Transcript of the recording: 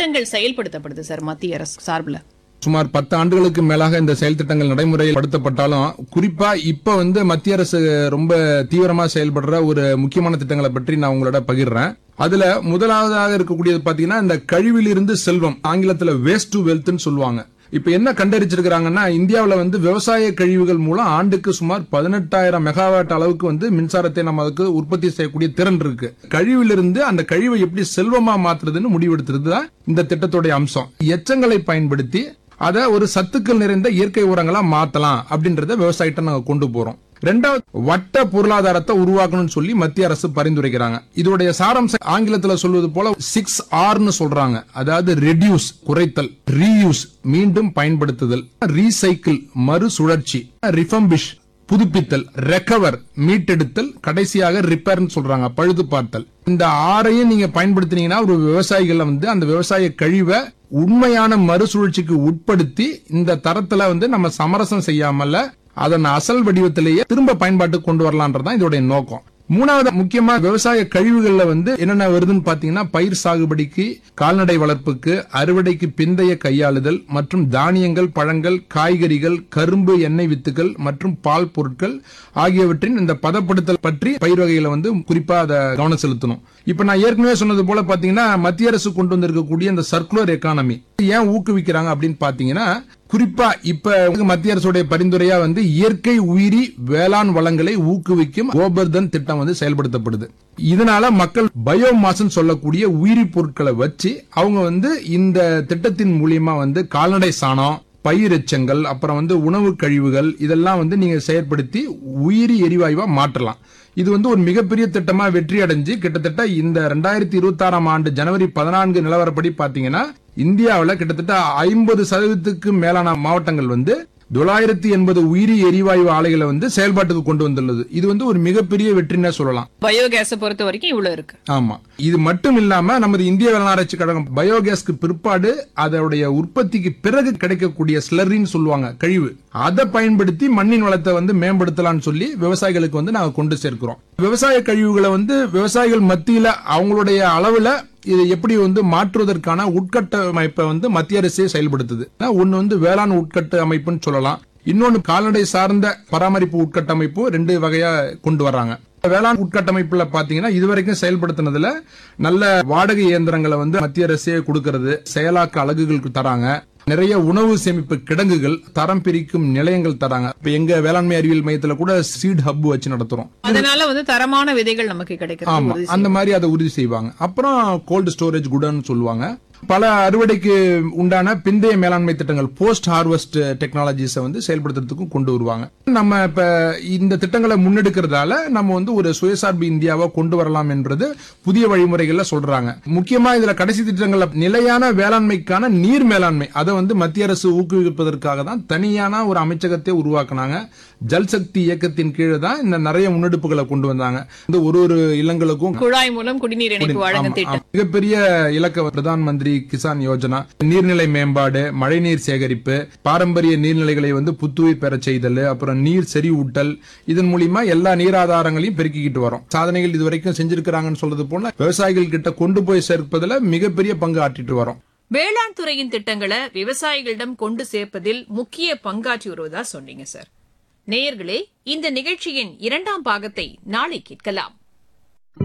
திட்டங்கள் செயல்படுத்தப்படுது சார் மத்திய அரசு சார்பில் சுமார் பத்து ஆண்டுகளுக்கு மேலாக இந்த செயல் திட்டங்கள் நடைமுறைப்படுத்தப்பட்டாலும் குறிப்பா இப்ப வந்து மத்திய அரசு ரொம்ப தீவிரமா செயல்படுற ஒரு முக்கியமான திட்டங்களை பற்றி நான் உங்களோட பகிர்றேன் அதுல முதலாவதாக இருக்கக்கூடியது பாத்தீங்கன்னா இந்த கழிவிலிருந்து செல்வம் ஆங்கிலத்துல வேஸ்ட் டு வெல்த்னு சொல்லுவாங்க இப்ப என்ன கண்டறிச்சிருக்காங்கன்னா இந்தியாவுல வந்து விவசாய கழிவுகள் மூலம் ஆண்டுக்கு சுமார் பதினெட்டாயிரம் மெகாவாட் அளவுக்கு வந்து மின்சாரத்தை நம்ம அதுக்கு உற்பத்தி செய்யக்கூடிய திறன் இருக்கு கழிவிலிருந்து அந்த கழிவை எப்படி செல்வமா மாத்துறதுன்னு முடிவெடுத்துறது தான் இந்த திட்டத்துடைய அம்சம் எச்சங்களை பயன்படுத்தி அதை ஒரு சத்துக்கள் நிறைந்த இயற்கை உரங்களா மாத்தலாம் அப்படின்றத விவசாயிட்ட நாங்க கொண்டு போறோம் ரெண்டாவது வட்ட பொருளாதாரத்தை உருவாக்கணும்னு சொல்லி மத்திய அரசு பரிந்துரைக்கிறாங்க இதோடைய சாராம்சம் ஆங்கிலத்துல சொல்வது போல சிக்ஸ் ஆர்னு சொல்றாங்க அதாவது ரெடியூஸ் குறைத்தல் ரீயூஸ் மீண்டும் பயன்படுத்துதல் ரீசைக்கிள் மறுசுழற்சி ரிஃபம்பிஷ் புதுப்பித்தல் ரெக்கவர் மீட்டெடுத்தல் கடைசியாக ரிப்பேர்னு சொல்றாங்க பழுது பார்த்தல் இந்த ஆறையும் நீங்க பயன்படுத்தினீங்கன்னா ஒரு விவசாயிகள் வந்து அந்த விவசாய கழிவை உண்மையான மறுசுழற்சிக்கு உட்படுத்தி இந்த தரத்துல வந்து நம்ம சமரசம் செய்யாமல அதன் அசல் வடிவத்திலேயே திரும்ப பயன்பாட்டுக்கு கொண்டு வரலான்றதுதான் இதோடைய நோக்கம் மூணாவது முக்கியமா விவசாய கழிவுகள்ல வந்து என்னென்ன வருதுன்னு பாத்தீங்கன்னா பயிர் சாகுபடிக்கு கால்நடை வளர்ப்புக்கு அறுவடைக்கு பிந்தைய கையாளுதல் மற்றும் தானியங்கள் பழங்கள் காய்கறிகள் கரும்பு எண்ணெய் வித்துக்கள் மற்றும் பால் பொருட்கள் ஆகியவற்றின் இந்த பதப்படுத்தல் பற்றி பயிர் வகைகளை வந்து குறிப்பா அதை கவனம் செலுத்தணும் இப்ப நான் ஏற்கனவே சொன்னது போல பாத்தீங்கன்னா மத்திய அரசு கொண்டு வந்திருக்கக்கூடிய இந்த சர்க்குலர் எக்கானமி ஏன் ஊக்குவிக்கிறாங்க அப்படின்னு பாத்தீங்கன்னா குறிப்பா இப்ப மத்திய அரசுடைய பரிந்துரையா வந்து இயற்கை உயிரி வேளாண் வளங்களை ஊக்குவிக்கும் கோபர்தன் திட்டம் வந்து செயல்படுத்தப்படுது இதனால மக்கள் பயோமாஸ்ன்னு சொல்லக்கூடிய உயிரி பொருட்களை வச்சு அவங்க வந்து இந்த திட்டத்தின் மூலியமா வந்து கால்நடை சாணம் பயிர் எச்சங்கள் அப்புறம் வந்து உணவு கழிவுகள் இதெல்லாம் வந்து நீங்க செயற்படுத்தி உயிரி எரிவாயுவா மாற்றலாம் இது வந்து ஒரு மிகப்பெரிய திட்டமா வெற்றி அடைஞ்சு கிட்டத்தட்ட இந்த ரெண்டாயிரத்தி இருபத்தி ஆறாம் ஆண்டு ஜனவரி பதினான்கு நிலவரப்படி பாத்தீங்கன்னா இந்தியாவில் கிட்டத்தட்ட ஐம்பது சதவீதத்துக்கு மேலான மாவட்டங்கள் வந்து தொள்ளாயிரத்தி எண்பது உயிரி எரிவாயு ஆலைகளை வந்து செயல்பாட்டுக்கு கொண்டு வந்துள்ளது இது வந்து ஒரு மிகப்பெரிய வெற்றினே சொல்லலாம் பயோகேஸை பொறுத்த வரைக்கும் இவ்வளவு இருக்கு ஆமா இது மட்டும் இல்லாம நமது இந்திய வேளாண் ஆராய்ச்சி கழகம் பயோகேஸ்க்கு பிற்பாடு அதோடைய உற்பத்திக்கு பிறகு கிடைக்கக்கூடிய ஸ்லரின்னு சொல்லுவாங்க கழிவு அதை பயன்படுத்தி மண்ணின் வளத்தை வந்து மேம்படுத்தலாம்னு சொல்லி விவசாயிகளுக்கு வந்து நாங்க கொண்டு சேர்க்கிறோம் விவசாய கழிவுகளை வந்து விவசாயிகள் மத்தியில அவங்களுடைய அளவுல இதை எப்படி வந்து மாற்றுவதற்கான உட்கட்டமைப்பை வந்து மத்திய அரசே செயல்படுத்துது ஒன்னு வந்து வேளாண் உட்கட்ட அமைப்புன்னு சொல்லலாம் இன்னொன்னு கால்நடை சார்ந்த பராமரிப்பு உட்கட்டமைப்பு ரெண்டு வகையா கொண்டு வர்றாங்க வேளாண் உட்கட்டமைப்புல பாத்தீங்கன்னா இதுவரைக்கும் செயல்படுத்தினதுல நல்ல வாடகை இயந்திரங்களை வந்து மத்திய அரசே கொடுக்கறது செயலாக்க அலகுகளுக்கு தராங்க நிறைய உணவு சேமிப்பு கிடங்குகள் தரம் பிரிக்கும் நிலையங்கள் தராங்க இப்ப எங்க வேளாண்மை அறிவியல் மையத்துல கூட சீட் ஹப் வச்சு நடத்துறோம் அதனால வந்து தரமான விதைகள் நமக்கு கிடைக்கிறது ஆமா உறுதி அந்த மாதிரி அதை உறுதி செய்வாங்க அப்புறம் கோல்டு ஸ்டோரேஜ் குடன்னு சொல்லுவாங்க பல அறுவடைக்கு உண்டான பிந்தைய மேலாண்மை திட்டங்கள் போஸ்ட் ஹார்வெஸ்ட் டெக்னாலஜிஸை வந்து செயல்படுத்துறதுக்கும் கொண்டு வருவாங்க நம்ம இப்ப இந்த திட்டங்களை முன்னெடுக்கிறதால நம்ம வந்து ஒரு சுயசார்பு இந்தியாவை கொண்டு வரலாம் என்றது புதிய வழிமுறைகள்ல சொல்றாங்க முக்கியமா இதுல கடைசி திட்டங்கள்ல நிலையான வேளாண்மைக்கான நீர் மேலாண்மை அதை வந்து மத்திய அரசு ஊக்குவிப்பதற்காக தான் தனியான ஒரு அமைச்சகத்தை உருவாக்குனாங்க ஜல் சக்தி இயக்கத்தின் கீழே தான் இந்த நிறைய முன்னெடுப்புகளை கொண்டு வந்தாங்க இந்த ஒரு ஒரு இல்லங்களுக்கும் குழாய் மூலம் குடிநீர் இணைப்பு வழங்கும் ஆமா, திட்டம் ஆமா. மிகப்பெரிய இலக்க பிரதான் மந்திரி கிசான் யோஜனா நீர்நிலை மேம்பாடு மழைநீர் சேகரிப்பு பாரம்பரிய நீர்நிலைகளை வந்து புத்துயிர் பெற செய்தல் அப்புறம் நீர் செறிவூட்டல் இதன் மூலியமா எல்லா நீர் ஆதாரங்களையும் பெருக்கிக்கிட்டு வரோம் சாதனைகள் இதுவரைக்கும் செஞ்சிருக்கிறாங்கன்னு சொல்றது போல விவசாயிகள் கிட்ட கொண்டு போய் சேர்ப்பதுல மிகப்பெரிய பங்கு ஆற்றிட்டு வரோம் வேளாண் துறையின் திட்டங்களை விவசாயிகளிடம் கொண்டு சேர்ப்பதில் முக்கிய பங்காற்றி வருவதா சொன்னீங்க சார் நேயர்களே இந்த நிகழ்ச்சியின் இரண்டாம் பாகத்தை நாளை கேட்கலாம்